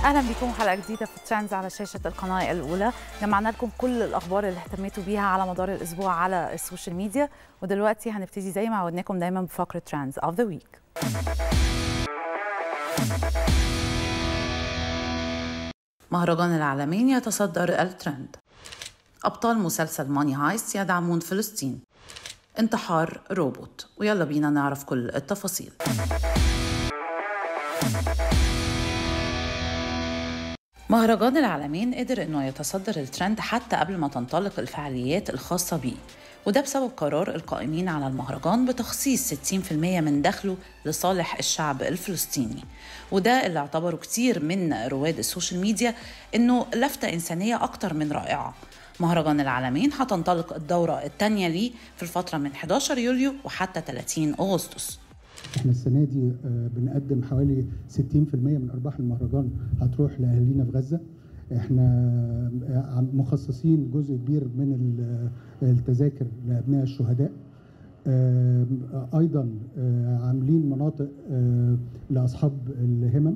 اهلا بكم حلقه جديده في ترندز على شاشه القناه الاولى جمعنا لكم كل الاخبار اللي اهتميتوا بيها على مدار الاسبوع على السوشيال ميديا ودلوقتي هنبتدي زي ما عودناكم دايما بفقره ترندز اوف ذا ويك مهرجان العالمين يتصدر الترند أبطال مسلسل ماني هايست يدعمون فلسطين انتحار روبوت ويلا بينا نعرف كل التفاصيل مهرجان العالمين قدر انه يتصدر الترند حتى قبل ما تنطلق الفعاليات الخاصة بيه وده بسبب قرار القائمين على المهرجان بتخصيص 60% من دخله لصالح الشعب الفلسطيني وده اللي اعتبره كتير من رواد السوشيال ميديا انه لفتة انسانية اكتر من رائعة مهرجان العالمين هتنطلق الدورة الثانية ليه في الفترة من 11 يوليو وحتى 30 أغسطس احنا السنه دي آه، بنقدم حوالي 60% من ارباح المهرجان هتروح لاهالينا في غزه احنا آه، عم- مخصصين جزء كبير من ال- التذاكر لابناء الشهداء آه، ايضا آه، عاملين مناطق آه، لاصحاب الهمم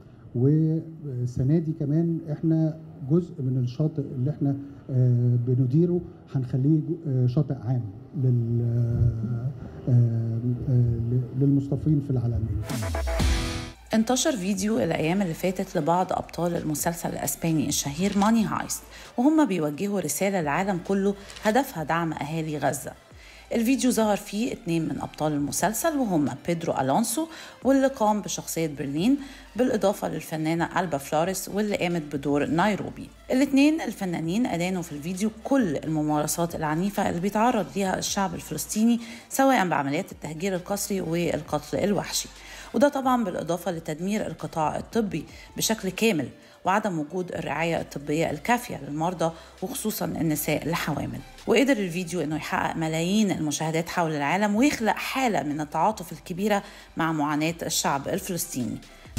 والسنه دي كمان احنا جزء من الشاطئ اللي احنا آه، بنديره هنخليه جو- آه، شاطئ عام لل آه، آه، للمصطفين في العالمين انتشر فيديو الأيام اللي فاتت لبعض أبطال المسلسل الأسباني الشهير ماني هايست وهم بيوجهوا رسالة للعالم كله هدفها دعم أهالي غزة الفيديو ظهر فيه اتنين من أبطال المسلسل وهم بيدرو ألونسو واللي قام بشخصية برلين بالإضافة للفنانة ألبا فلوريس واللي قامت بدور نيروبي الاتنين الفنانين أدانوا في الفيديو كل الممارسات العنيفة اللي بيتعرض ليها الشعب الفلسطيني سواء بعمليات التهجير القسري والقتل الوحشي وده طبعا بالإضافة لتدمير القطاع الطبي بشكل كامل وعدم وجود الرعاية الطبية الكافية للمرضى وخصوصا النساء الحوامل وقدر الفيديو انه يحقق ملايين المشاهدات حول العالم ويخلق حالة من التعاطف الكبيرة مع معاناة الشعب الفلسطيني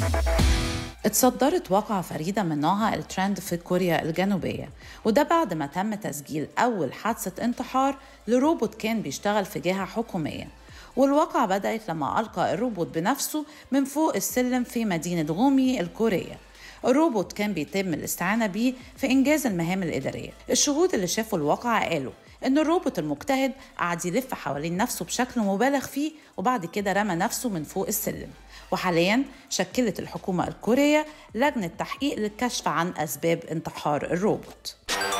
اتصدرت واقعة فريدة من نوعها الترند في كوريا الجنوبية وده بعد ما تم تسجيل أول حادثة انتحار لروبوت كان بيشتغل في جهة حكومية والواقعة بدأت لما ألقى الروبوت بنفسه من فوق السلم في مدينة غومي الكورية الروبوت كان بيتم الاستعانة بيه في إنجاز المهام الإدارية الشهود اللي شافوا الواقعة قالوا إن الروبوت المجتهد قعد يلف حوالين نفسه بشكل مبالغ فيه وبعد كده رمى نفسه من فوق السلم وحاليا شكلت الحكومة الكورية لجنة تحقيق للكشف عن أسباب انتحار الروبوت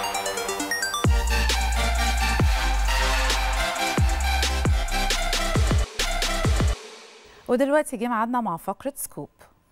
ودلوقتي جه ميعادنا مع فقرة سكوب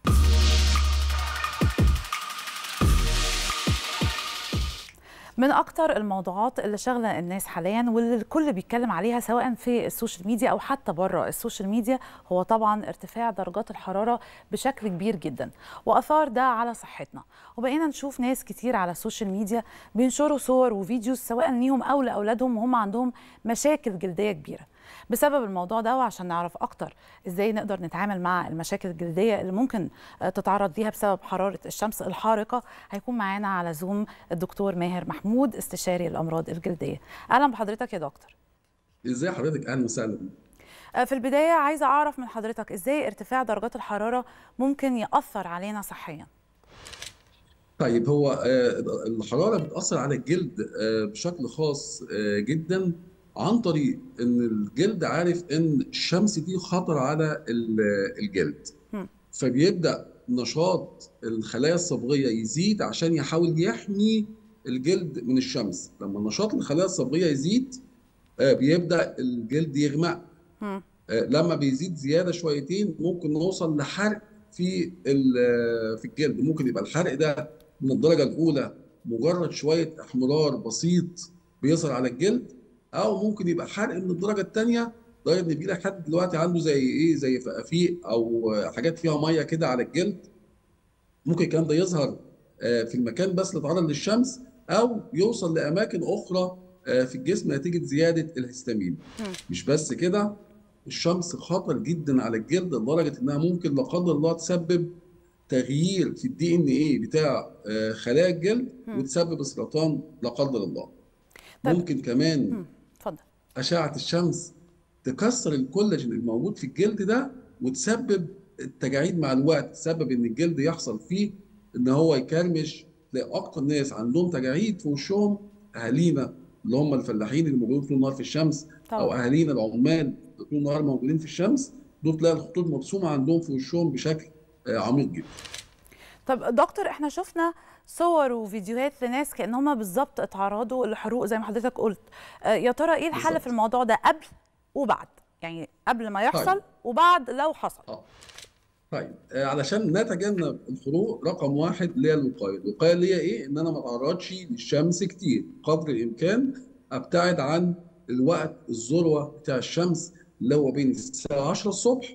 من أكتر الموضوعات اللي شغلة الناس حاليا واللي الكل بيتكلم عليها سواء في السوشيال ميديا أو حتى بره السوشيال ميديا هو طبعا ارتفاع درجات الحرارة بشكل كبير جدا وأثار ده على صحتنا وبقينا نشوف ناس كتير على السوشيال ميديا بينشروا صور وفيديوز سواء ليهم أو لأولادهم وهم عندهم مشاكل جلدية كبيرة بسبب الموضوع ده وعشان نعرف اكتر ازاي نقدر نتعامل مع المشاكل الجلديه اللي ممكن آه، تتعرض ليها بسبب حراره الشمس الحارقه هيكون معانا على زوم الدكتور ماهر محمود استشاري الامراض الجلديه اهلا بحضرتك يا دكتور ازاي حضرتك اهلا وسهلا آه، في البدايه عايزه اعرف من حضرتك ازاي ارتفاع درجات الحراره ممكن ياثر علينا صحيا طيب هو آه، الحراره بتاثر على الجلد آه، بشكل خاص آه، جدا عن طريق ان الجلد عارف ان الشمس دي خطر على ال- الجلد مم. فبيبدا نشاط الخلايا الصبغيه يزيد عشان يحاول يحمي الجلد من الشمس لما نشاط الخلايا الصبغيه يزيد آه، بيبدا الجلد يغمق مم. آه، لما بيزيد زياده شويتين ممكن نوصل لحرق في ال- في الجلد ممكن يبقى الحرق ده من الدرجه الاولى مجرد شويه احمرار بسيط بيظهر على الجلد او ممكن يبقى حرق من الدرجه الثانيه لدرجه ان بيجي لك حد دلوقتي عنده زي ايه زي فقافيق او حاجات فيها ميه كده على الجلد ممكن الكلام ده يظهر آه، في المكان بس اللي اتعرض للشمس او يوصل لاماكن اخرى آه، في الجسم نتيجه زياده الهستامين مم. مش بس كده الشمس خطر جدا على الجلد لدرجه انها ممكن لا قدر الله تسبب تغيير في الدي ان ايه بتاع آه، خلايا الجلد مم. وتسبب السرطان لا قدر الله طب- ممكن كمان مم. اتفضل اشعه الشمس تكسر الكولاجين الموجود في الجلد ده وتسبب التجاعيد مع الوقت تسبب ان الجلد يحصل فيه ان هو يكرمش تلاقي اكتر ناس عندهم تجاعيد في وشهم اهالينا اللي هم الفلاحين اللي موجودين طول النهار في الشمس او طبعا اهالينا العمال اللي طول النهار موجودين في الشمس دول تلاقي الخطوط مرسومه عندهم في وشهم بشكل آه، عميق جدا طب دكتور احنا شفنا صور وفيديوهات لناس كأن هم بالظبط اتعرضوا لحروق زي ما حضرتك قلت آه، يا ترى ايه الحل في بالظبط الموضوع ده قبل وبعد يعني قبل ما طيب يحصل وبعد لو حصل اه طيب آه، علشان نتجنب الحروق رقم واحد اللي هي الوقايه، الوقايه اللي هي ايه؟ ان انا ما اتعرضش للشمس كتير قدر الامكان ابتعد عن الوقت الذروه بتاع الشمس اللي هو بين الساعه 10 الصبح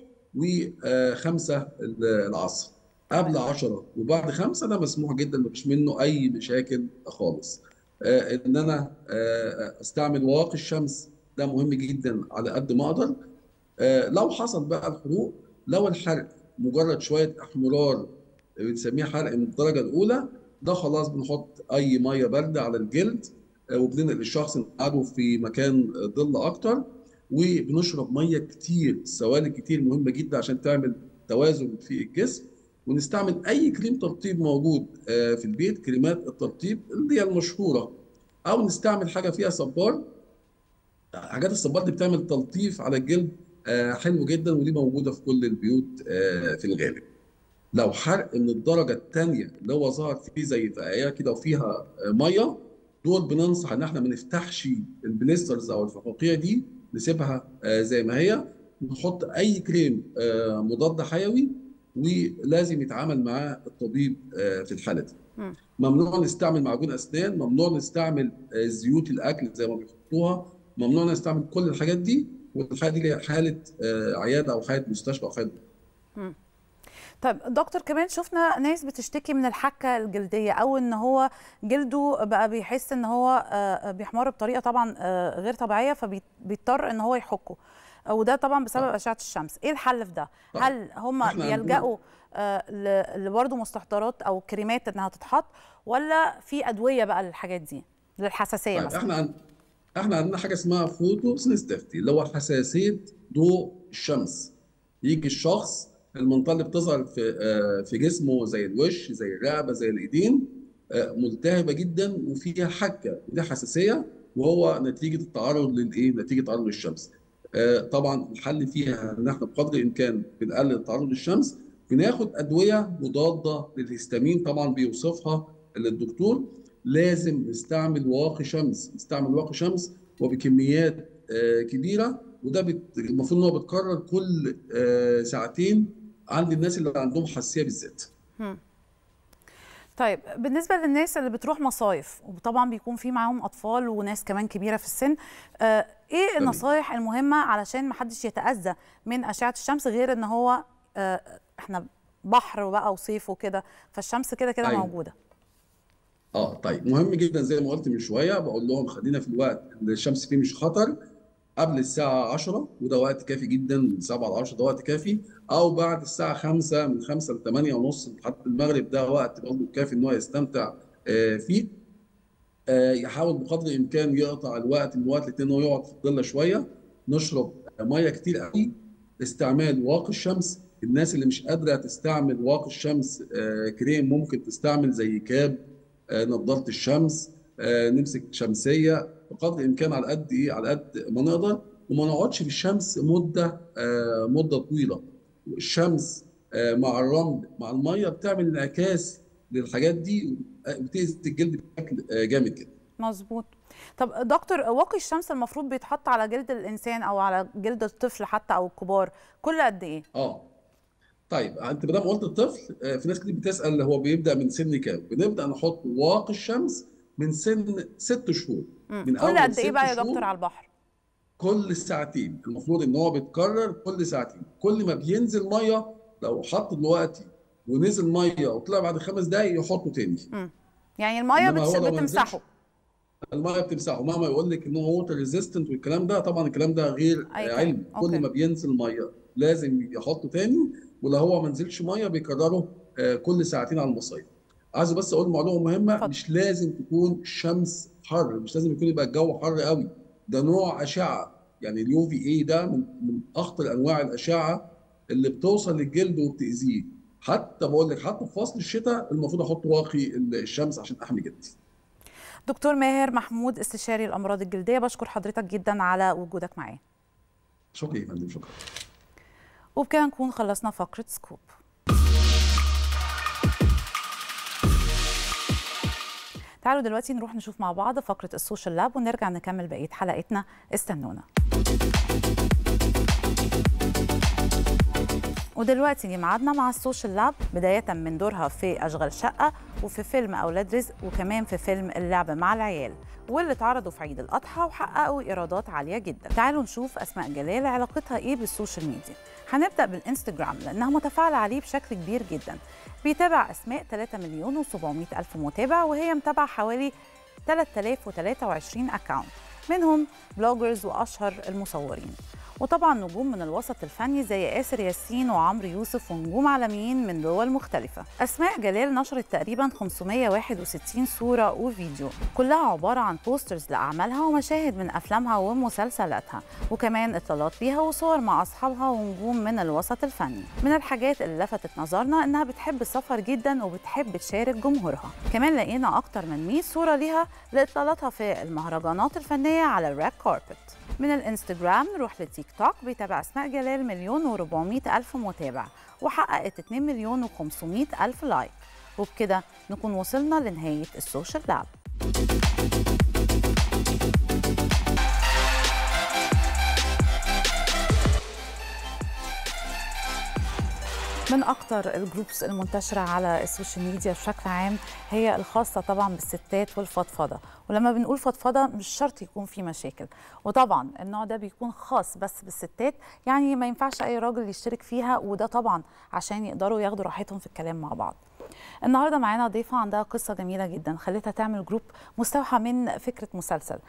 و5 العصر. قبل 10 وبعد 5 ده مسموح جدا مفيش منه اي مشاكل خالص. آه، ان انا آه، استعمل واقي الشمس ده مهم جدا على قد ما اقدر. آه، لو حصل بقى الحروق لو الحرق مجرد شويه احمرار بنسميه حرق من الدرجه الاولى ده خلاص بنحط اي ميه بارده على الجلد آه، وبننقل الشخص نقعده في مكان ظل اكتر وبنشرب ميه كتير سوائل كتير مهمه جدا عشان تعمل توازن في الجسم ونستعمل اي كريم ترطيب موجود آه، في البيت كريمات الترطيب اللي هي المشهوره او نستعمل حاجه فيها صبار حاجات الصبار دي بتعمل تلطيف على الجلد آه، حلو جدا ودي موجوده في كل البيوت آه، في الغالب لو حرق من الدرجه الثانيه اللي هو ظهر فيه زي فقايه كده وفيها آه، ميه دول بننصح ان احنا ما نفتحش البليسترز او الفقاقيع دي نسيبها آه، زي ما هي نحط اي كريم آه، مضاد حيوي ولازم يتعامل معاه الطبيب آه، في الحاله دي مم. ممنوع نستعمل معجون اسنان ممنوع نستعمل آه، زيوت الاكل زي ما بيحطوها ممنوع نستعمل كل الحاجات دي والحاله دي هي حاله آه، عياده او حاله مستشفى او حاله طب دكتور كمان شفنا ناس بتشتكي من الحكة الجلدية أو إن هو جلده بقى بيحس إن هو آه، بيحمر بطريقة طبعا آه، غير طبيعية فبيضطر إن هو يحكه وده طبعا بسبب طيب أشعة الشمس إيه الحل في ده؟ طيب هل هم احنا عندنا بيلجأوا آه، ل- لبرضه مستحضرات أو كريمات إنها تتحط ولا في أدوية بقى للحاجات دي للحساسية طيب مثلا؟ احنا عن... احنا عندنا حاجه اسمها فوتو سنستفتي اللي هو حساسيه ضوء الشمس يجي الشخص المنطقه اللي بتظهر في آه، في جسمه زي الوش زي الرقبه زي الايدين آه، ملتهبه جدا وفيها حكه ودي حساسيه وهو نتيجه التعرض للايه؟ نتيجه تعرض للشمس. آه، طبعا الحل فيها ان احنا بقدر الامكان بنقلل التعرض للشمس بناخد ادويه مضاده للهستامين طبعا بيوصفها الدكتور لازم نستعمل واقي شمس نستعمل واقي شمس وبكميات آه، كبيره وده بت... المفروض ان هو بيتكرر كل آه، ساعتين عند الناس اللي عندهم حساسيه بالذات. مم. طيب بالنسبة للناس اللي بتروح مصايف وطبعا بيكون في معاهم أطفال وناس كمان كبيرة في السن آه، إيه تمام النصايح المهمة علشان محدش يتأذى من أشعة الشمس غير إن هو آه، إحنا بحر بقى وصيف وكده فالشمس كده كده ايوه موجودة اه طيب مهم جدا زي ما قلت من شويه بقول لهم خلينا في الوقت اللي الشمس فيه مش خطر قبل الساعه 10 وده وقت كافي جدا من 7 ل 10 ده وقت كافي او بعد الساعه 5 من 5 ل 8 ونص لحد المغرب ده وقت برضه كافي ان هو يستمتع آه، فيه آه، يحاول بقدر الامكان يقطع الوقت من وقت للتاني ان هو يقعد في الضله شويه نشرب ميه كتير قوي استعمال واقي الشمس الناس اللي مش قادره تستعمل واقي الشمس آه، كريم ممكن تستعمل زي كاب آه، نظاره الشمس آه، نمسك شمسيه بقدر الامكان على قد ايه على قد ما نقدر وما نقعدش في الشمس مده آه، مده طويله الشمس آه، مع الرمل مع الميه بتعمل انعكاس للحاجات دي وبتأذي الجلد بشكل آه، جامد جدا مظبوط طب دكتور واقي الشمس المفروض بيتحط على جلد الإنسان أو على جلد الطفل حتى أو الكبار كل قد إيه؟ اه طيب انت ما دام قلت الطفل آه، في ناس كتير بتسال هو بيبدا من سن كام؟ بنبدا نحط واقي الشمس من سن ست شهور مم. من كل اول قد إيه ست بقى يا دكتور شهور على البحر؟ كل ساعتين المفروض ان هو بيتكرر كل ساعتين كل ما بينزل ميه لو حط دلوقتي ونزل ميه وطلع بعد خمس دقائق يحطه تاني مم. يعني المية انما بتش... هو لو ما نزلش بتمسحه الميه بتمسحه مهما يقول لك ان هو ووتر ريزيستنت والكلام ده طبعا الكلام ده غير أي كلام علمي كل أوكي ما بينزل ميه لازم يحطه تاني ولو هو ما نزلش ميه بيكرره آه، كل ساعتين على المصايف عايز بس اقول معلومه مهمه اتفضل مش لازم تكون الشمس حر مش لازم يكون يبقى الجو حر قوي ده نوع اشعه يعني اليو في اي ده من من اخطر انواع الاشعه اللي بتوصل للجلد وبتاذيه حتى بقول لك حتى في فصل الشتاء المفروض احط واقي الشمس عشان احمي جلدي دكتور ماهر محمود استشاري الامراض الجلديه بشكر حضرتك جدا على وجودك معايا شكرا يا فندم شكرا وبكده نكون خلصنا فقره سكوب تعالوا دلوقتي نروح نشوف مع بعض فقره السوشيال لاب ونرجع نكمل بقيه حلقتنا استنونا ودلوقتي ميعادنا مع السوشيال لاب بداية من دورها في أشغال شقة وفي فيلم أولاد رزق وكمان في فيلم اللعب مع العيال واللي اتعرضوا في عيد الأضحى وحققوا إيرادات عالية جدا تعالوا نشوف أسماء جلال علاقتها إيه بالسوشيال ميديا هنبدأ بالإنستجرام لأنها متفاعلة عليه بشكل كبير جدا بيتابع أسماء 3 مليون و700 ألف متابع وهي متابعة حوالي 3023 أكاونت منهم بلوجرز وأشهر المصورين وطبعا نجوم من الوسط الفني زي آسر ياسين وعمرو يوسف ونجوم عالميين من دول مختلفة أسماء جلال نشرت تقريبا 561 صورة وفيديو كلها عبارة عن بوسترز لأعمالها ومشاهد من أفلامها ومسلسلاتها وكمان اطلالات بيها وصور مع أصحابها ونجوم من الوسط الفني من الحاجات اللي لفتت نظرنا إنها بتحب السفر جدا وبتحب تشارك جمهورها كمان لقينا أكتر من 100 صورة ليها لإطلالاتها في المهرجانات الفنية على الريد كاربت من الانستجرام نروح للتيك توك بيتابع اسماء جلال مليون و400 الف متابع وحققت 2 مليون و500 الف لايك وبكده نكون وصلنا لنهايه السوشيال لاب من أكتر الجروبس المنتشرة على السوشيال ميديا بشكل عام هي الخاصة طبعا بالستات والفضفضة ولما بنقول فضفضة مش شرط يكون في مشاكل وطبعا النوع ده بيكون خاص بس بالستات يعني ما ينفعش أي راجل يشترك فيها وده طبعا عشان يقدروا ياخدوا راحتهم في الكلام مع بعض النهارده معانا ضيفه عندها قصه جميله جدا خلتها تعمل جروب مستوحى من فكره مسلسل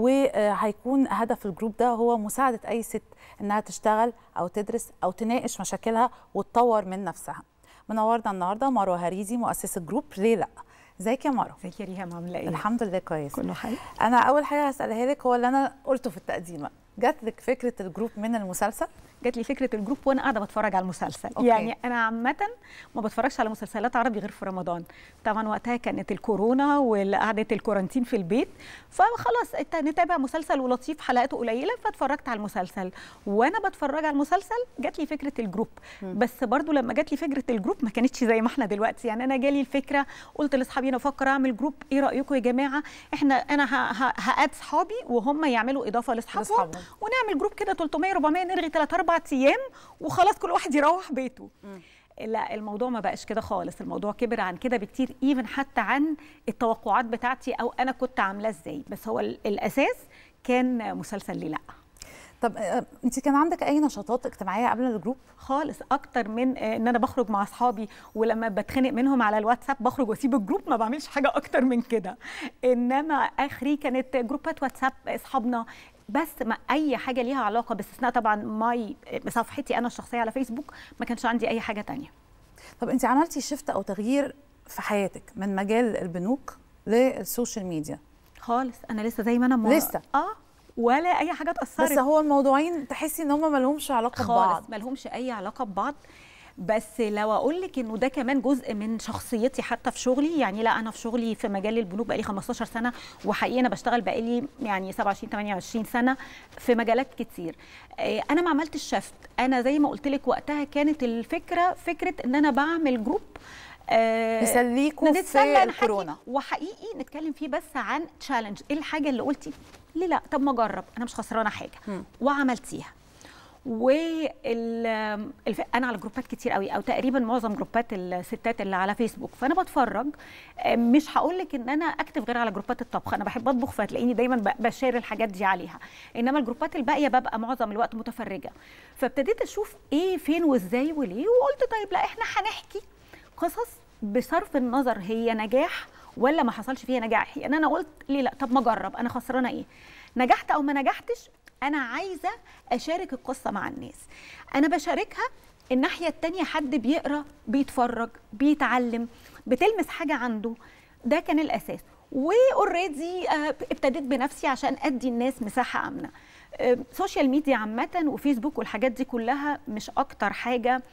وهيكون هدف الجروب ده هو مساعده اي ست انها تشتغل او تدرس او تناقش مشاكلها وتطور من نفسها منورنا النهارده مروه هريدي مؤسسه جروب ليه لا ازيك يا مروه ازيك يا ريهام عامله ايه الحمد لله كويس كله حلو انا اول حاجه هسالها لك هو اللي انا قلته في التقديمه جات لك فكره الجروب من المسلسل جات لي فكره الجروب وانا قاعده بتفرج على المسلسل أوكي. يعني انا عامه ما بتفرجش على مسلسلات عربي غير في رمضان طبعا وقتها كانت الكورونا وقعده الكورانتين في البيت فخلاص إنت نتابع مسلسل ولطيف حلقاته قليله فاتفرجت على المسلسل وانا بتفرج على المسلسل جات لي فكره الجروب بس برضو لما جات لي فكره الجروب ما كانتش زي ما احنا دلوقتي يعني انا جالي الفكره قلت لاصحابي انا بفكر اعمل جروب ايه رايكم يا جماعه احنا انا ه- ه- هاد صحابي وهم يعملوا اضافه لاصحابهم لأصحابهم. ونعمل جروب كده 300 400 نرغي 3 4 ايام وخلاص كل واحد يروح بيته لا الموضوع ما بقاش كده خالص الموضوع كبر عن كده بكتير ايفن حتى عن التوقعات بتاعتي او انا كنت عاملاه ازاي بس هو ال- الاساس كان مسلسل ليه لا طب آه، انت كان عندك اي نشاطات اجتماعيه قبل الجروب خالص اكتر من آه، ان انا بخرج مع اصحابي ولما بتخانق منهم على الواتساب بخرج واسيب الجروب ما بعملش حاجه اكتر من كده انما اخري كانت جروبات واتساب اصحابنا بس ما اي حاجه ليها علاقه باستثناء طبعا ماي صفحتي انا الشخصيه على فيسبوك ما كانش عندي اي حاجه تانية طب انت عملتي شيفت او تغيير في حياتك من مجال البنوك للسوشيال ميديا خالص انا لسه زي ما انا ما لسه؟ اه ولا اي حاجه اتاثرت بس هو الموضوعين تحسي ان هم ما لهمش علاقه ببعض خالص ما لهمش اي علاقه ببعض بس لو اقول لك انه ده كمان جزء من شخصيتي حتى في شغلي يعني لا انا في شغلي في مجال البنوك بقالي 15 سنه وحقيقي انا بشتغل بقالي يعني 27 28 سنه في مجالات كتير آه، انا ما عملتش شفت انا زي ما قلت لك وقتها كانت الفكره فكره ان انا بعمل جروب آه، يسليكوا في نتسلى نحكي الكورونا. وحقيقي نتكلم فيه بس عن تشالنج ايه الحاجه اللي قلتي ليه لا طب ما اجرب انا مش خسرانه حاجه وعملتيها وال الف... انا على جروبات كتير قوي او تقريبا معظم جروبات الستات اللي على فيسبوك فانا بتفرج آه، مش هقول لك ان انا اكتب غير على جروبات الطبخ انا بحب اطبخ فتلاقيني دايما ب- بشير الحاجات دي عليها انما الجروبات الباقيه ببقى معظم الوقت متفرجه فابتديت اشوف ايه فين وازاي وليه وقلت طيب لا احنا هنحكي قصص بصرف النظر هي نجاح ولا ما حصلش فيها نجاح يعني انا قلت ليه لا طب ما اجرب انا خسرانه ايه نجحت او ما نجحتش انا عايزه اشارك القصه مع الناس انا بشاركها الناحيه التانية حد بيقرا بيتفرج بيتعلم بتلمس حاجه عنده ده كان الاساس واوريدي ابتديت بنفسي عشان ادي الناس مساحه امنه آه، سوشيال ميديا عامه وفيسبوك والحاجات دي كلها مش اكتر حاجه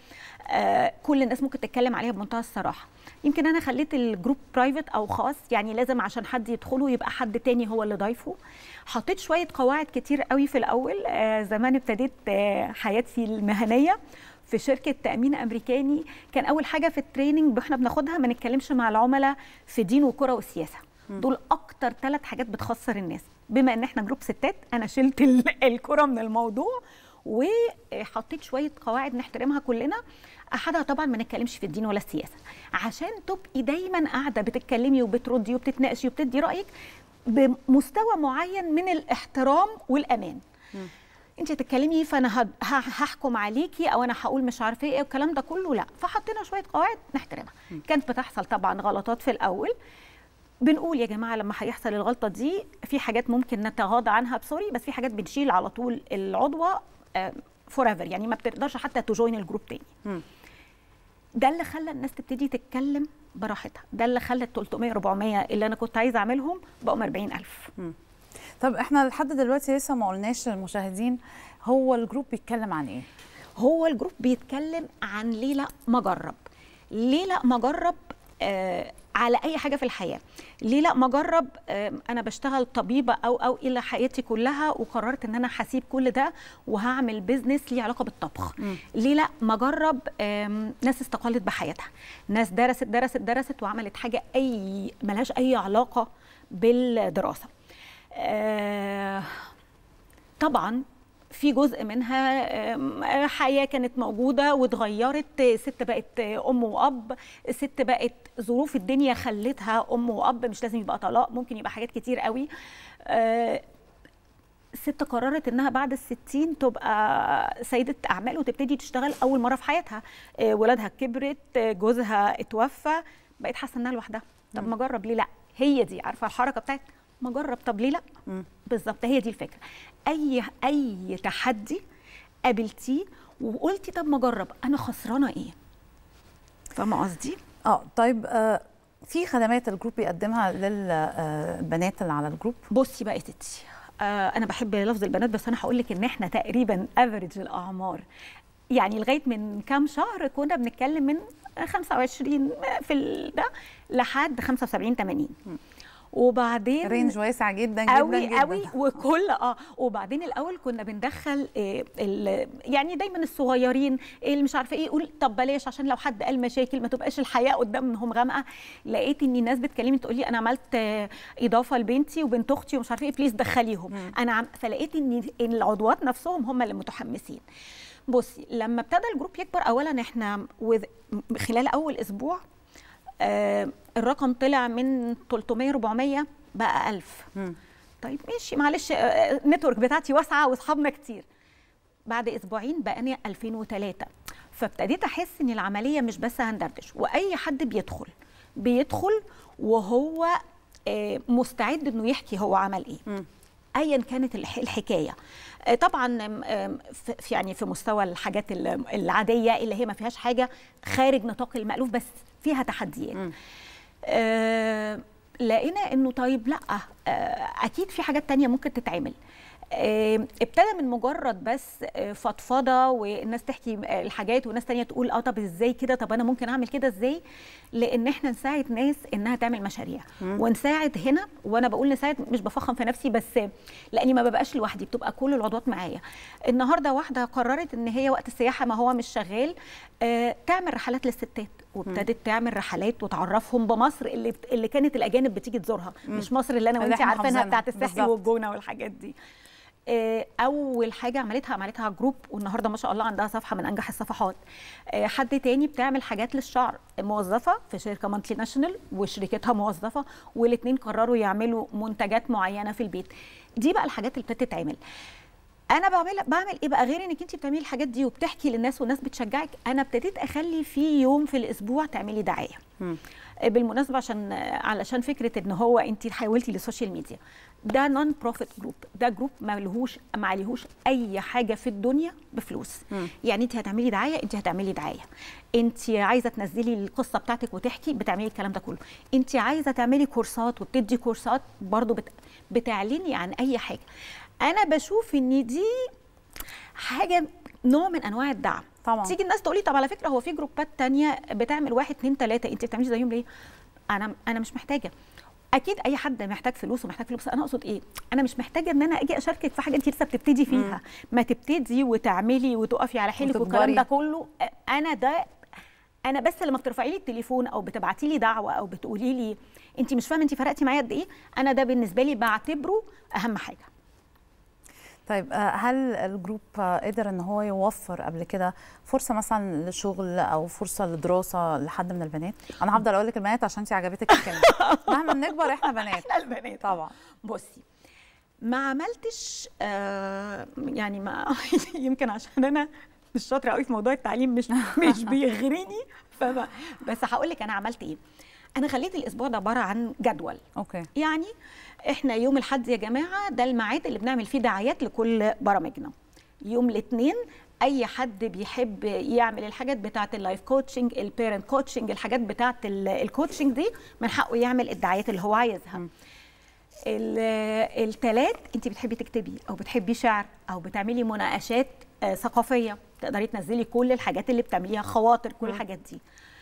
آه كل الناس ممكن تتكلم عليها بمنتهى الصراحه يمكن انا خليت الجروب برايفت او خاص يعني لازم عشان حد يدخله يبقى حد تاني هو اللي ضايفه حطيت شويه قواعد كتير قوي في الاول آه زمان ابتديت آه حياتي المهنيه في شركه تامين امريكاني كان اول حاجه في التريننج احنا بناخدها ما نتكلمش مع العملاء في دين وكره وسياسه دول اكتر ثلاث حاجات بتخسر الناس بما ان احنا جروب ستات انا شلت الكره من الموضوع وحطيت شويه قواعد نحترمها كلنا احدها طبعا ما نتكلمش في الدين ولا السياسه عشان تبقي دايما قاعده بتتكلمي وبتردي وبتتناقشي وبتدي رايك بمستوى معين من الاحترام والامان م. انت هتتكلمي فانا هحكم عليكي او انا هقول مش عارفه ايه والكلام ده كله لا فحطينا شويه قواعد نحترمها كانت بتحصل طبعا غلطات في الاول بنقول يا جماعه لما هيحصل الغلطه دي في حاجات ممكن نتغاضى عنها بسوري بس في حاجات بنشيل على طول العضوه فور ايفر يعني ما بتقدرش حتى تجوين الجروب تاني م. ده اللي خلى الناس تبتدي تتكلم براحتها ده اللي خلى ال 300 400 اللي انا كنت عايزه اعملهم بقوا 40000 م. طب احنا لحد دلوقتي لسه ما قلناش للمشاهدين هو الجروب بيتكلم عن ايه هو الجروب بيتكلم عن ليه لا ما اجرب ليه لا ما اجرب آه على اي حاجه في الحياه ليه لا ما اجرب آه انا بشتغل طبيبه او او الى حياتي كلها وقررت ان انا هسيب كل ده وهعمل بيزنس ليه علاقه بالطبخ م. ليه لا ما اجرب آه ناس استقلت بحياتها ناس درست درست درست وعملت حاجه اي ملهاش اي علاقه بالدراسه آه طبعا في جزء منها حياه كانت موجوده واتغيرت ست بقت ام واب ست بقت ظروف الدنيا خلتها ام واب مش لازم يبقى طلاق ممكن يبقى حاجات كتير قوي ست قررت انها بعد الستين تبقى سيدة اعمال وتبتدي تشتغل اول مرة في حياتها ولادها كبرت جوزها اتوفى بقت حاسة انها لوحدها طب ما اجرب ليه لا هي دي عارفة الحركة بتاعت ما اجرب طب ليه لا بالظبط هي دي الفكره اي اي تحدي قابلتيه وقلتي طب ما اجرب انا خسرانه ايه فاهمه قصدي اه طيب آه في خدمات الجروب بيقدمها للبنات اللي على الجروب بصي بقى يا ستي آه انا بحب لفظ البنات بس انا هقول لك ان احنا تقريبا افريج الاعمار يعني لغايه من كام شهر كنا بنتكلم من 25 في ده لحد 75 80 وبعدين رينج واسع جدا جدا قوي جدا قوي وكل اه وبعدين الاول كنا بندخل إيه ال يعني دايما الصغيرين اللي مش عارفه ايه يقول طب بلاش عشان لو حد قال مشاكل ما تبقاش الحياه قدامهم غامقه لقيت ان ناس بتكلمني تقول لي انا عملت اضافه لبنتي وبنت اختي ومش عارفه ايه بليز دخليهم م. انا عم فلقيت ان العضوات نفسهم هم اللي متحمسين بصي لما ابتدى الجروب يكبر اولا احنا خلال اول اسبوع آه الرقم طلع من 300 400 بقى 1000 م. طيب ماشي معلش آه النتورك بتاعتي واسعه واصحابنا كتير بعد اسبوعين بقى 2003 فابتديت احس ان العمليه مش بس هندردش واي حد بيدخل بيدخل وهو آه مستعد انه يحكي هو عمل ايه ايا كانت الحكايه طبعا في يعني في مستوى الحاجات العاديه اللي هي ما فيهاش حاجه خارج نطاق المالوف بس فيها تحديات آه لقينا انه طيب لا آه اكيد في حاجات تانية ممكن تتعمل آه ابتدى من مجرد بس فضفضه والناس تحكي الحاجات وناس تانية تقول اه طب ازاي كده طب انا ممكن اعمل كده ازاي لان احنا نساعد ناس انها تعمل مشاريع مم. ونساعد هنا وانا بقول نساعد مش بفخم في نفسي بس لاني ما ببقاش لوحدي بتبقى كل العضوات معايا النهارده واحده قررت ان هي وقت السياحه ما هو مش شغال آه تعمل رحلات للستات وابتدت تعمل رحلات وتعرفهم بمصر اللي اللي كانت الاجانب بتيجي تزورها مم. مش مصر اللي انا وانت عارفينها بتاعت الساحل والجونه والحاجات دي اول حاجه عملتها عملتها جروب والنهارده ما شاء الله عندها صفحه من انجح الصفحات حد تاني بتعمل حاجات للشعر موظفه في شركه مالتي ناشونال وشركتها موظفه والاثنين قرروا يعملوا منتجات معينه في البيت دي بقى الحاجات اللي ابتدت تتعمل انا بعمل بعمل ايه بقى غير انك انت بتعملي الحاجات دي وبتحكي للناس والناس بتشجعك انا ابتديت اخلي في يوم في الاسبوع تعملي دعايه م. بالمناسبه عشان علشان فكره ان هو انت حولتي للسوشيال ميديا ده نون بروفيت جروب ده جروب ما لهوش ما عليهوش اي حاجه في الدنيا بفلوس م. يعني انت هتعملي دعايه انت هتعملي دعايه انت عايزه تنزلي القصه بتاعتك وتحكي بتعملي الكلام ده كله انت عايزه تعملي كورسات وبتدي كورسات برضو بت... بتعلني عن اي حاجه انا بشوف ان دي حاجه نوع من انواع الدعم طبعا تيجي الناس تقولي طب على فكره هو في جروبات تانية بتعمل واحد اتنين تلاته انت بتعملي زيهم ليه؟ انا انا مش محتاجه اكيد اي حد محتاج فلوس ومحتاج فلوس انا اقصد ايه انا مش محتاجه ان انا اجي اشاركك في حاجه انت لسه بتبتدي فيها ما تبتدي وتعملي وتقفي على حيلك والكلام وتكبري. ده كله انا ده انا بس لما بترفعي لي التليفون او بتبعتي لي دعوه او بتقولي لي انت مش فاهمه انت فرقتي معايا قد ايه انا ده بالنسبه لي بعتبره اهم حاجه طيب آه، هل الجروب آه، قدر ان هو يوفر قبل كده فرصه مثلا لشغل او فرصه لدراسه لحد من البنات انا هفضل اقول لك البنات عشان انت عجبتك الكلمه مهما بنكبر احنا بنات احنا البنات طبعا بصي ما عملتش آه يعني ما يمكن عشان انا مش شاطره قوي في موضوع التعليم مش مش بيغريني فما بس هقول لك انا عملت ايه انا خليت الاسبوع ده عباره عن جدول اوكي يعني احنا يوم الاحد يا جماعه ده الميعاد اللي بنعمل فيه دعايات لكل برامجنا يوم الاثنين اي حد بيحب يعمل الحاجات بتاعه اللايف كوتشنج البيرنت كوتشنج الحاجات بتاعه الكوتشنج دي من حقه يعمل الدعايات اللي هو عايزها الثلاث انت بتحبي تكتبي او بتحبي شعر او بتعملي مناقشات آه، ثقافيه تقدري تنزلي كل الحاجات اللي بتعمليها خواطر كل الحاجات دي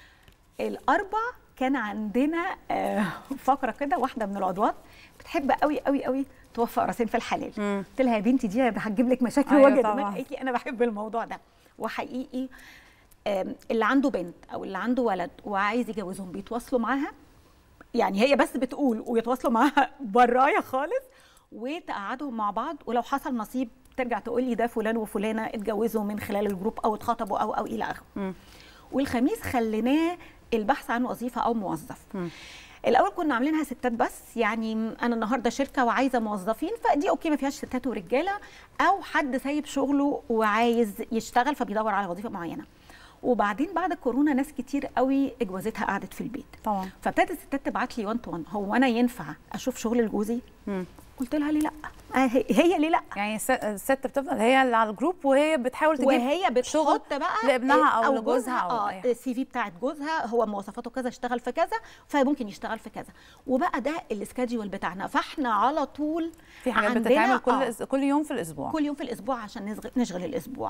الاربع كان عندنا آه، فقره كده واحده من العضوات بتحب قوي قوي قوي توفق راسين في الحلال قلت لها يا بنتي دي هتجيب لك مشاكل أيوة وجد طبعاً. قالت لي انا بحب الموضوع ده وحقيقي آم، اللي عنده بنت او اللي عنده ولد وعايز يجوزهم بيتواصلوا معاها يعني هي بس بتقول ويتواصلوا معاها برايا خالص وتقعدهم مع بعض ولو حصل نصيب ترجع تقول لي ده فلان وفلانه اتجوزوا من خلال الجروب او اتخطبوا او او الى اخره والخميس خليناه البحث عن وظيفه او موظف الاول كنا عاملينها ستات بس يعني انا النهارده شركه وعايزه موظفين فدي اوكي ما فيهاش ستات ورجاله او حد سايب شغله وعايز يشتغل فبيدور على وظيفه معينه وبعدين بعد الكورونا ناس كتير قوي اجوازتها قعدت في البيت طبعا فابتدت الستات تبعت لي 1 تو 1 هو انا ينفع اشوف شغل لجوزي قلت لها ليه لا آه، هي هي ليه لا يعني الس- الست بتفضل هي اللي على الجروب وهي بتحاول تجيب وهي شغل بتحط بقى لابنها او, أو لجوزها او اه أي حاجة. السي في بتاعت جوزها هو مواصفاته كذا اشتغل في كذا فممكن يشتغل في كذا وبقى ده السكادجول بتاعنا فاحنا على طول في حاجات عندنا- بتتعمل كل آه. أس- كل يوم في الاسبوع كل يوم في الاسبوع عشان نشغل, نشغل الاسبوع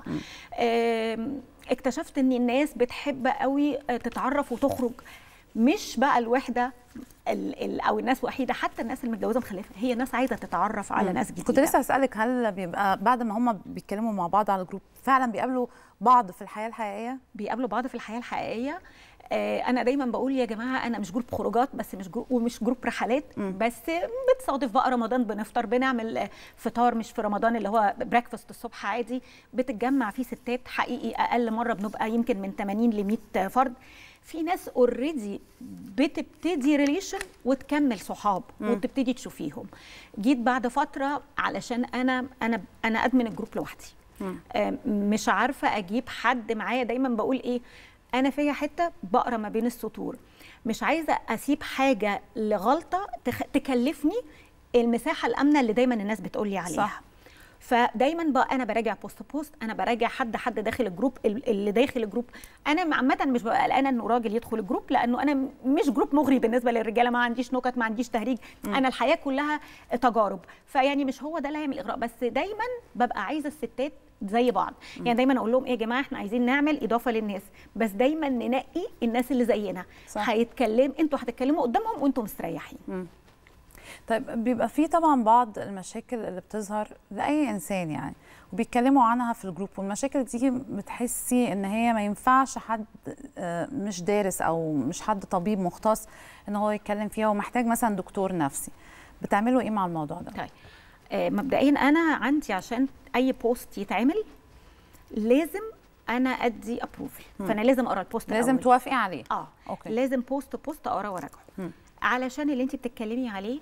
آم، اكتشفت ان الناس بتحب قوي آه، تتعرف وتخرج مش بقى الوحده ال ال او الناس وحيده حتى الناس المتجوزه مخلفه هي ناس عايزه تتعرف على ناس جديده كنت لسه هسألك هل بيبقى بعد ما هم بيتكلموا مع بعض على الجروب فعلا بيقابلوا بعض في الحياة الحقيقية؟ بيقابلوا بعض في الحياه الحقيقيه آه، انا دايما بقول يا جماعه انا مش جروب خروجات بس مش جروب ومش جروب رحلات بس بتصادف بقى رمضان بنفطر بنعمل آه، فطار مش في رمضان اللي هو بريكفاست الصبح عادي بتتجمع فيه ستات حقيقي اقل مره بنبقى يمكن من 80 ل 100 فرد في ناس اوريدي بتبتدي ريليشن وتكمل صحاب وتبتدي تشوفيهم جيت بعد فتره علشان انا انا انا ادمن الجروب لوحدي آه، مش عارفه اجيب حد معايا دايما بقول ايه انا فيا حته بقرا ما بين السطور مش عايزه اسيب حاجه لغلطه تخ... تكلفني المساحه الامنه اللي دايما الناس بتقول لي عليها صح. فدايما بقى انا براجع بوست بوست انا براجع حد حد داخل الجروب ال- اللي داخل الجروب انا عامه مش ببقى قلقانه انه راجل يدخل الجروب لانه انا م- مش جروب مغري بالنسبه للرجاله ما عنديش نكت ما عنديش تهريج انا الحياه كلها تجارب فيعني مش هو ده اللي هيعمل اغراء بس دايما ببقى عايزه الستات زي بعض يعني دايما اقول لهم ايه يا جماعه احنا عايزين نعمل اضافه للناس بس دايما ننقي الناس اللي زينا صح. هيتكلم انتوا هتتكلموا قدامهم وانتوا مستريحين طيب بيبقى في طبعا بعض المشاكل اللي بتظهر لأي إنسان يعني وبيتكلموا عنها في الجروب والمشاكل دي بتحسي إن هي ما ينفعش حد آه، مش دارس أو مش حد طبيب مختص إن هو يتكلم فيها ومحتاج مثلا دكتور نفسي بتعملوا إيه مع الموضوع ده؟ طيب آه، مبدئيا انا عندي عشان اي بوست يتعمل لازم انا ادي ابروفل فانا لازم اقرا البوست لازم الأول. توافقي عليه اه أوكي. لازم بوست بوست اقرا وراجعه علشان اللي انت بتتكلمي عليه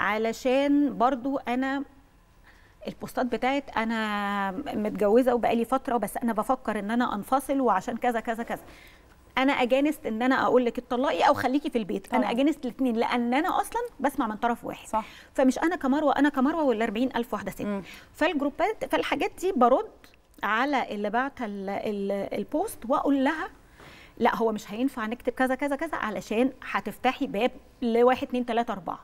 علشان برضو انا البوستات بتاعت انا متجوزه وبقالي فتره بس انا بفكر ان انا انفصل وعشان كذا كذا كذا انا اجانست ان انا اقول لك اتطلقي او خليكي في البيت طبعا. انا اجانست الاثنين لان انا اصلا بسمع من طرف واحد صح. فمش انا كمروه انا كمروه ولا 40000 واحده ست فالجروبات فالحاجات دي برد على اللي بعت ال- ال- البوست واقول لها لا هو مش هينفع نكتب كذا كذا كذا علشان هتفتحي باب لواحد اتنين تلاته اربعه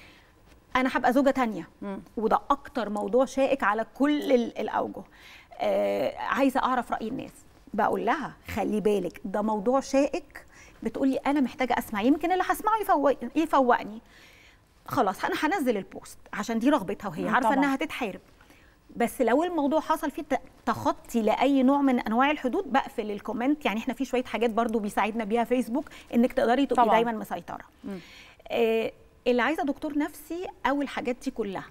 انا هبقى زوجه تانية وده اكتر موضوع شائك على كل ال- الاوجه آه عايزه اعرف راي الناس بقول لها خلي بالك ده موضوع شائك بتقولي انا محتاجه اسمع يمكن اللي هسمعه يفوق يفوقني خلاص انا هنزل البوست عشان دي رغبتها وهي مم، عارفه طبعاً. انها هتتحارب بس لو الموضوع حصل فيه ت- تخطي لاي نوع من انواع الحدود بقفل الكومنت يعني احنا في شويه حاجات برضو بيساعدنا بيها فيسبوك انك تقدري تبقي طبعاً. دايما مسيطره آه اللي عايزه دكتور نفسي او الحاجات دي كلها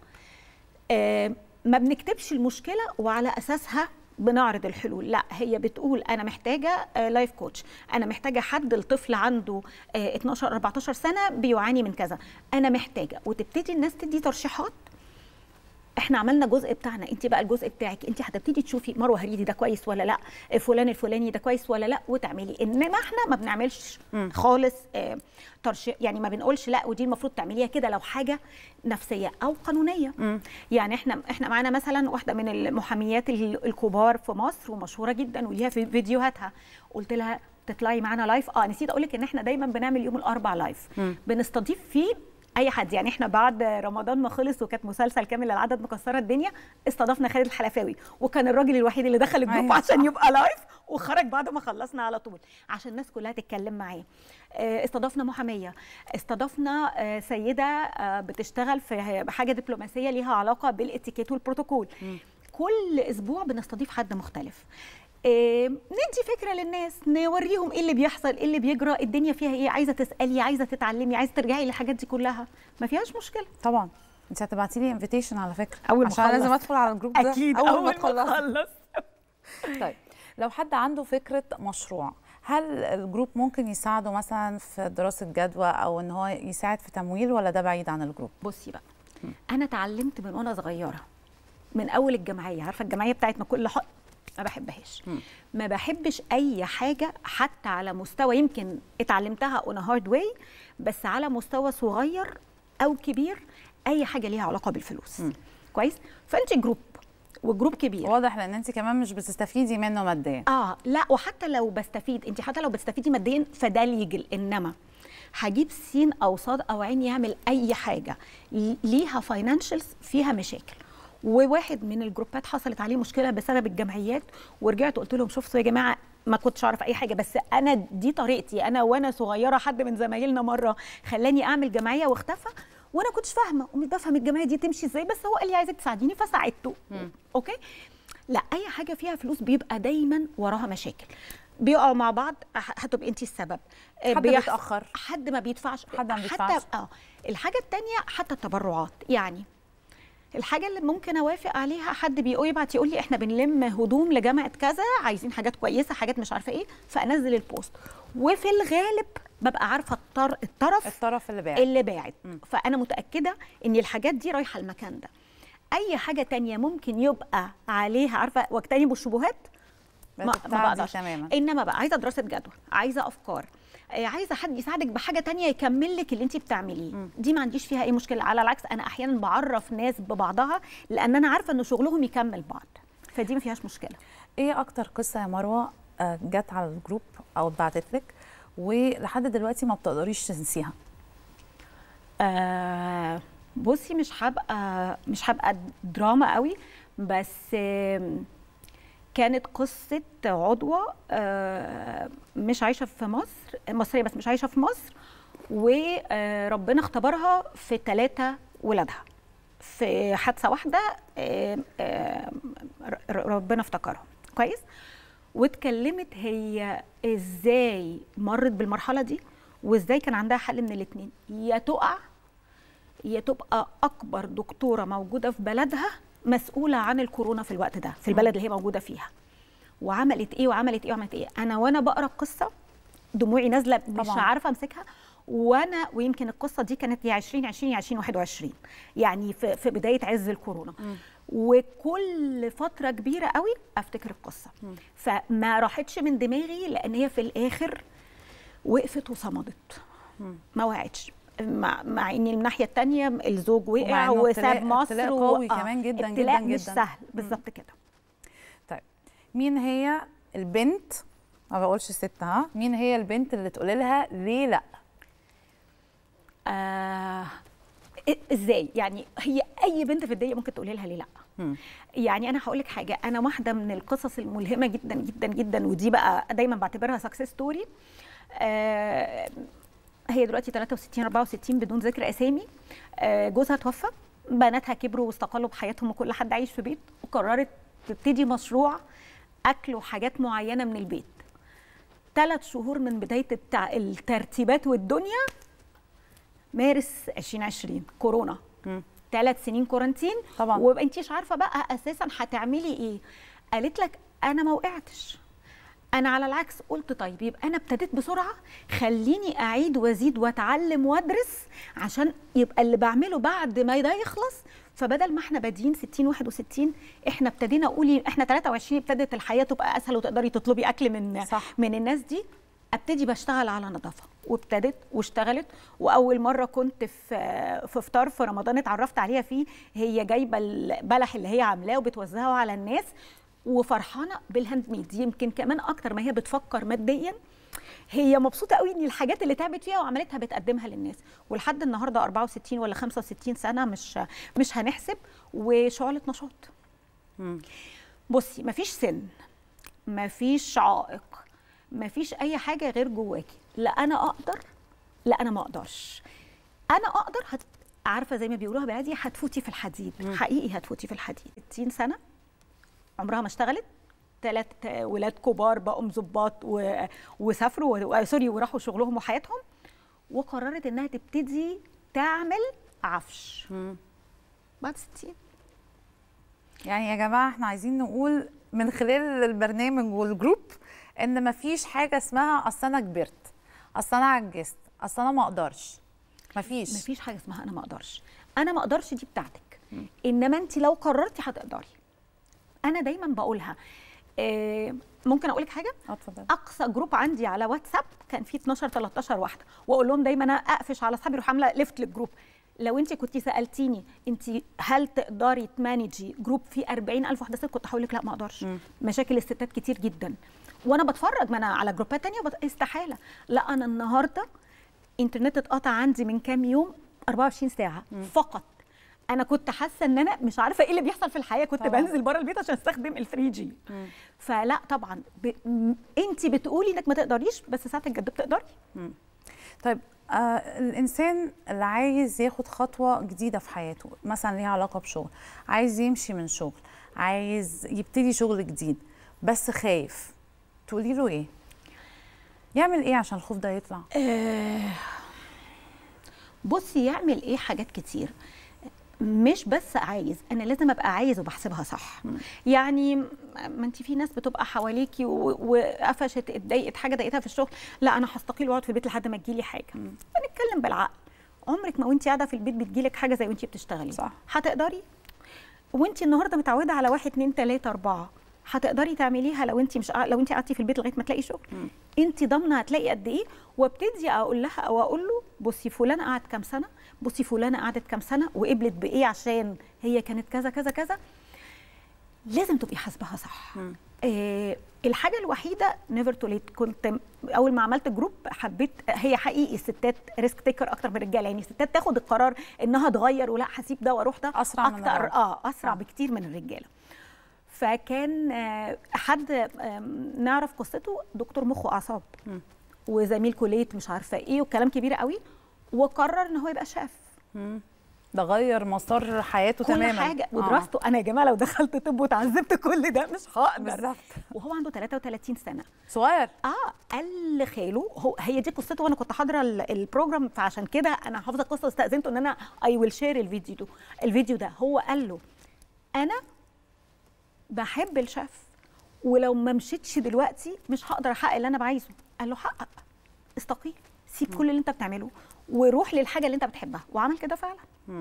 آه ما بنكتبش المشكله وعلى اساسها بنعرض الحلول لا هي بتقول انا محتاجه لايف كوتش انا محتاجه حد الطفل عنده آه 12 14 سنه بيعاني من كذا انا محتاجه وتبتدي الناس تدي ترشيحات احنا عملنا جزء بتاعنا انت بقى الجزء بتاعك انت هتبتدي تشوفي مروه هريدي ده كويس ولا لا فلان الفلاني ده كويس ولا لا وتعملي انما احنا ما بنعملش خالص اه ترشيح يعني ما بنقولش لا ودي المفروض تعمليها كده لو حاجه نفسيه او قانونيه يعني احنا احنا معانا مثلا واحده من المحاميات ال- الكبار في مصر ومشهوره جدا وليها في فيديوهاتها قلت لها تطلعي معانا لايف اه نسيت اقول لك ان احنا دايما بنعمل يوم الاربع لايف بنستضيف فيه اي حد يعني احنا بعد رمضان ما خلص وكانت مسلسل كامل العدد مكسره الدنيا استضفنا خالد الحلفاوي وكان الراجل الوحيد اللي دخل الجروب أيوة، عشان صح. يبقى لايف وخرج بعد ما خلصنا على طول عشان الناس كلها تتكلم معاه آه، استضفنا محاميه استضفنا آه، سيده آه، بتشتغل في حاجه دبلوماسيه ليها علاقه بالاتيكيت والبروتوكول كل اسبوع بنستضيف حد مختلف آه، ندي فكره للناس نوريهم ايه اللي بيحصل ايه اللي بيجرى الدنيا فيها ايه عايزه تسالي عايزه تتعلمي عايزه ترجعي للحاجات دي كلها ما فيهاش مشكله طبعا انت هتبعتي لي انفيتيشن على فكره أول ما عشان أخلص. لازم ادخل على الجروب ده اكيد اول ما تخلص تخلص طيب لو حد عنده فكره مشروع هل الجروب ممكن يساعده مثلا في دراسه جدوى او ان هو يساعد في تمويل ولا ده بعيد عن الجروب بصي بقى انا اتعلمت من وانا صغيره من اول الجمعيه عارفه الجمعيه بتاعتنا كل حق ما بحبهاش ما بحبش اي حاجه حتى على مستوى يمكن اتعلمتها اون هارد واي بس على مستوى صغير او كبير اي حاجه ليها علاقه بالفلوس كويس فانت جروب وجروب كبير واضح لان انت كمان مش بتستفيدي منه ماديا اه لا وحتى لو بستفيد انت حتى لو بتستفيدي ماديا فده ليجل انما هجيب سين او صاد او عين يعمل اي حاجه ل- ليها فاينانشالز فيها مشاكل وواحد من الجروبات حصلت عليه مشكله بسبب الجمعيات ورجعت قلت لهم شفتوا يا جماعه ما كنتش اعرف اي حاجه بس انا دي طريقتي انا وانا صغيره حد من زمايلنا مره خلاني اعمل جمعيه واختفى وانا كنتش فاهمه ومش بفهم الجمعيه دي تمشي ازاي بس هو قال لي عايزك تساعديني فساعدته اوكي لا اي حاجه فيها فلوس بيبقى دايما وراها مشاكل بيقعوا مع بعض ه- هتبقى انت السبب آه، حد بيحص- بيتأخر. حد ما بيدفعش حد ما حتى بيدفعش. اه الحاجه التانية حتى التبرعات يعني الحاجه اللي ممكن اوافق عليها حد بيقول يبعت يقول لي احنا بنلم هدوم لجامعه كذا عايزين حاجات كويسه حاجات مش عارفه ايه فانزل البوست وفي الغالب ببقى عارفه الطر... الطرف الطرف اللي باع اللي باعت فانا متاكده ان الحاجات دي رايحه المكان ده اي حاجه تانية ممكن يبقى عليها عارفه واجتنبوا الشبهات ما, ما بتبتعدي بقدرش تماما انما بقى عايزه دراسه جدوى عايزه افكار آه، عايزه حد يساعدك بحاجه تانية يكمل لك اللي انت بتعمليه دي ما عنديش فيها اي مشكله على العكس انا احيانا بعرف ناس ببعضها لان انا عارفه ان شغلهم يكمل بعض فدي ما فيهاش مشكله ايه اكتر قصه يا مروه آه، جت على الجروب او اتبعتت لك ولحد دلوقتي ما بتقدريش تنسيها آه بصي مش هبقى مش هبقى دراما قوي بس آم، كانت قصة عضوة آه، مش عايشة في مصر مصرية بس مش عايشة في مصر وربنا اختبرها في ثلاثة ولادها في حادثة واحدة آم، آم، ر- ربنا افتكرهم كويس واتكلمت هي ازاي مرت بالمرحلة دي وازاي كان عندها حل من الاتنين يا تقع يا تبقى اكبر دكتوره موجوده في بلدها مسؤوله عن الكورونا في الوقت ده في البلد اللي هي موجوده فيها وعملت ايه وعملت ايه وعملت ايه انا وانا بقرا القصه دموعي نازله مش طبعاً. عارفه امسكها وانا ويمكن القصه دي كانت يا 2020 يا 2021 يعني في, في بدايه عز الكورونا وكل فتره كبيره قوي افتكر القصه فما راحتش من دماغي لان هي في الاخر وقفت وصمدت ما وقعتش مع, مع ان الناحيه الثانيه الزوج ومع وقع إنه وساب ابتلاء- مصر ابتلاء و- قوي آه، كمان جداً ابتلاء جداً مش جداً. سهل بالظبط كده طيب مين هي البنت ما بقولش ست ها مين هي البنت اللي تقولي لها ليه لا آه إ- ازاي يعني هي اي بنت في الدنيا ممكن تقولي لها ليه لا يعني انا هقول لك حاجه انا واحده من القصص الملهمه جدا جدا جدا ودي بقى دايما بعتبرها سكسس ستوري آه هي دلوقتي 63 64 بدون ذكر اسامي آه جوزها توفى بناتها كبروا واستقلوا بحياتهم وكل حد عايش في بيت وقررت تبتدي مشروع اكل وحاجات معينه من البيت ثلاث شهور من بدايه التع... الترتيبات والدنيا مارس 2020 كورونا ثلاث سنين كورنتين طبعاً. وانتيش عارفه بقى اساسا هتعملي ايه قالت لك انا ما وقعتش انا على العكس قلت طيب يبقى انا ابتديت بسرعه خليني اعيد وازيد واتعلم وادرس عشان يبقى اللي بعمله بعد ما ده يخلص فبدل ما احنا بادئين 60 61 احنا ابتدينا قولي احنا 23 ابتدت الحياه تبقى اسهل وتقدري تطلبي اكل من صح. من الناس دي ابتدي بشتغل على نظافه وابتدت واشتغلت واول مره كنت في في فطار في رمضان اتعرفت عليها فيه هي جايبه البلح اللي هي عاملاه وبتوزعه على الناس وفرحانه بالهاند ميد يمكن كمان اكتر ما هي بتفكر ماديا هي مبسوطه قوي ان الحاجات اللي تعبت فيها وعملتها بتقدمها للناس ولحد النهارده 64 ولا 65 سنه مش مش هنحسب وشعله نشاط بصي مفيش سن مفيش عائق مفيش اي حاجه غير جواكي لا انا اقدر لا انا ما اقدرش انا اقدر هت... عارفه زي ما بيقولوها بالعادي هتفوتي في الحديد حقيقي هتفوتي في الحديد 60 سنه عمرها ما اشتغلت ثلاث ولاد كبار بقوا ظباط و... وسافروا و... سوري وراحوا شغلهم وحياتهم وقررت انها تبتدي تعمل عفش بعد 60 يعني يا جماعه احنا عايزين نقول من خلال البرنامج والجروب ان مفيش حاجه اسمها اصل انا كبرت اصل انا عجزت اصل انا ما اقدرش مفيش مفيش حاجه اسمها انا ما اقدرش انا ما اقدرش دي بتاعتك انما انت لو قررتي هتقدري انا دايما بقولها آه، ممكن اقول لك حاجه اه اتفضل اقصى جروب عندي على واتساب كان فيه 12 13 واحده واقول لهم دايما انا اقفش على اصحابي اروح عامله ليفت للجروب لو انت كنت سالتيني انت هل تقدري تمانجي جروب فيه 40000 واحده ست كنت هقول لك لا ما اقدرش مشاكل الستات كتير جدا وانا بتفرج ما انا على جروبات تانية بت... استحاله لا انا النهارده انترنت اتقطع عندي من كام يوم 24 ساعه فقط انا كنت حاسه ان انا مش عارفه ايه اللي بيحصل في الحياه كنت طبعاً. بنزل بره البيت عشان استخدم ال 3 جي فلا طبعا ب... م- انت بتقولي انك ما تقدريش بس ساعه الجد بتقدري طيب آه الانسان اللي عايز ياخد خطوه جديده في حياته مثلا ليها علاقه بشغل عايز يمشي من شغل عايز يبتدي شغل جديد بس خايف تقولي له ايه يعمل ايه عشان الخوف ده يطلع بصي يعمل ايه حاجات كتير مش بس عايز انا لازم ابقى عايز وبحسبها صح يعني ما انت في ناس بتبقى حواليكي و- وقفشت اتضايقت حاجه ضايقتها في الشغل لا انا هستقيل واقعد في البيت لحد ما تجيلي حاجه فنتكلم بالعقل عمرك ما وانت قاعده في البيت بتجيلك حاجه زي وانت بتشتغلي صح. هتقدري وانت النهارده متعوده على واحد اتنين تلاته اربعه هتقدري تعمليها لو انت مش قاع- لو انت قعدتي في البيت لغايه ما تلاقي شغل انت ضامنه هتلاقي قد ايه وابتدي اقول لها او اقول له بصي فلانه قعدت كام سنه بصي فلانه قعدت كام سنه وقبلت بايه عشان هي كانت كذا كذا كذا لازم تبقي حاسباها صح آه الحاجه الوحيده نيفر تو ليت كنت م- اول ما عملت جروب حبيت هي حقيقي الستات ريسك تيكر اكتر من الرجاله يعني الستات تاخد القرار انها تغير ولا هسيب ده واروح ده أسرع من اكتر الرجل. اه اسرع آه. بكتير من الرجاله فكان آه، حد آم، نعرف قصته دكتور مخ واعصاب وزميل كليه مش عارفه ايه وكلام كبير قوي وقرر ان هو يبقى شاف ده غير مسار حياته كل تماما حاجه آه. ودراسته انا يا جماعه لو دخلت طب وتعذبت كل ده مش هقدر بالظبط وهو عنده 33 سنه صغير اه قال لخاله هو هي دي قصته وانا كنت حاضره ال- البروجرام فعشان كده انا حافظه القصه واستاذنته ان انا اي ويل شير الفيديو ده الفيديو ده هو قال له انا بحب الشيف ولو ما مشيتش دلوقتي مش هقدر احقق اللي انا عايزه قال له حقق استقيل سيب كل اللي انت بتعمله وروح للحاجه اللي انت بتحبها وعمل كده فعلا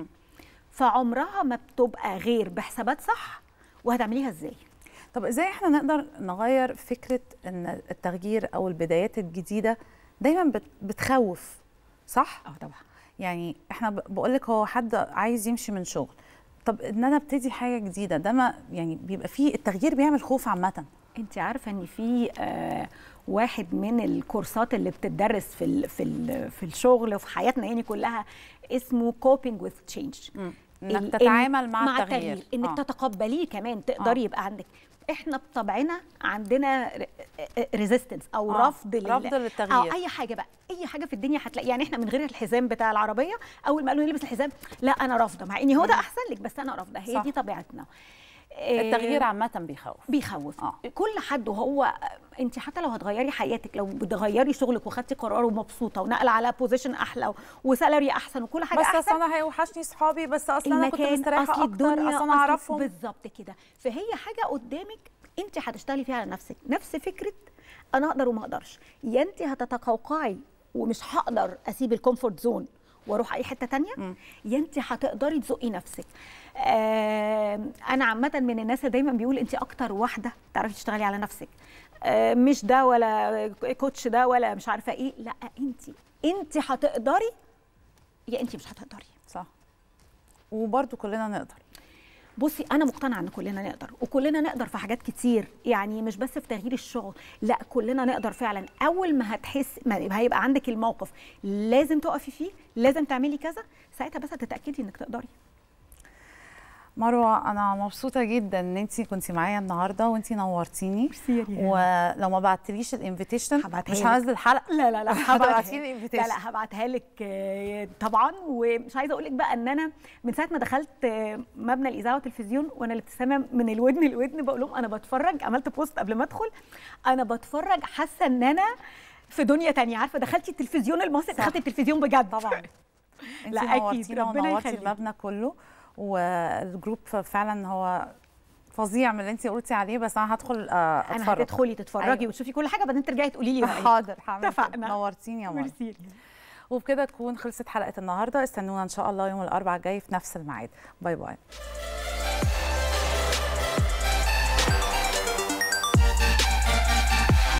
فعمرها ما بتبقى غير بحسابات صح وهتعمليها ازاي طب ازاي احنا نقدر نغير فكره ان التغيير او البدايات الجديده دايما بت- بتخوف صح اه طبعا يعني احنا بقول لك هو حد عايز يمشي من شغل طب ان انا ابتدي حاجه جديده ده ما يعني بيبقى فيه التغيير بيعمل خوف عامه انت عارفه ان في آه واحد من الكورسات اللي بتدرس في ال في ال في الشغل وفي حياتنا يعني كلها اسمه كوبينج وذ تشينج انك ال- تتعامل إن- مع, مع التغيير انك آه. تتقبليه كمان تقدري آه. يبقى عندك احنا بطبعنا عندنا ريزيستنس او آه، رفض لل- رفض للتغيير. او اي حاجه بقى اي حاجه في الدنيا هتلاقي يعني احنا من غير الحزام بتاع العربيه اول ما قالوا نلبس الحزام لا انا رافضه مع ان هو ده احسن لك بس انا رافضه هي صح. دي طبيعتنا التغيير آه، عامه بيخوف بيخوف آه. كل حد وهو انت حتى لو هتغيري حياتك لو بتغيري شغلك وخدتي قرار ومبسوطه ونقل على بوزيشن احلى وسالري احسن وكل حاجه بس احسن اصل انا هيوحشني صحابي بس اصل انا كنت المكان مستريحه اصل اكتر الدنيا اصل انا أصل- اعرفهم بالظبط كده فهي حاجه قدامك انت هتشتغلي فيها على نفسك نفس فكره انا اقدر وما اقدرش يا انت هتتقوقعي ومش هقدر اسيب الكومفورت زون واروح اي حته تانية يا انت هتقدري تزقي نفسك آه انا عامه من الناس اللي دايما بيقول انت اكتر واحده تعرفي تشتغلي على نفسك آه مش ده ولا كوتش ده ولا مش عارفه ايه لا انت انت هتقدري يا انت مش هتقدري صح وبرده كلنا نقدر بصي انا مقتنعه ان كلنا نقدر وكلنا نقدر في حاجات كتير يعني مش بس في تغيير الشغل لا كلنا نقدر فعلا اول ما هتحس ما هيبقى عندك الموقف لازم تقفي فيه لازم تعملي كذا ساعتها بس هتتاكدي انك تقدري مروه انا مبسوطه جدا ان انت كنتي معايا النهارده وانت نورتيني ميرسي يا ريهام. ولو ما بعتليش الانفيتيشن هبعتها مش لك. هنزل الحلقه لا لا لا هتبعتي لي لا invitation. لا هبعتها لك آه، طبعا ومش عايزه اقول لك بقى ان انا من ساعه ما دخلت آه، مبنى الاذاعه والتلفزيون وانا الابتسامه من الودن للودن بقول لهم انا بتفرج عملت بوست قبل ما ادخل انا بتفرج حاسه ان انا في دنيا تانية عارفه دخلتي التلفزيون المصري صح. دخلت التلفزيون بجد طبعا انت لا، أكيد. نورتينا ربنا ونورتي يخليك. المبنى كله والجروب فعلا هو فظيع من اللي انت قلتي عليه بس انا هدخل آه، اتفرج انا هتدخلي تتفرجي أيوة. وتشوفي كل حاجه بعدين ترجعي تقولي لي رايك حاضر هعمل كده. اتفقنا. نورتيني يا مروه ميرسي وبكده تكون خلصت حلقه النهارده استنونا ان شاء الله يوم الاربعاء الجاي في نفس الميعاد باي باي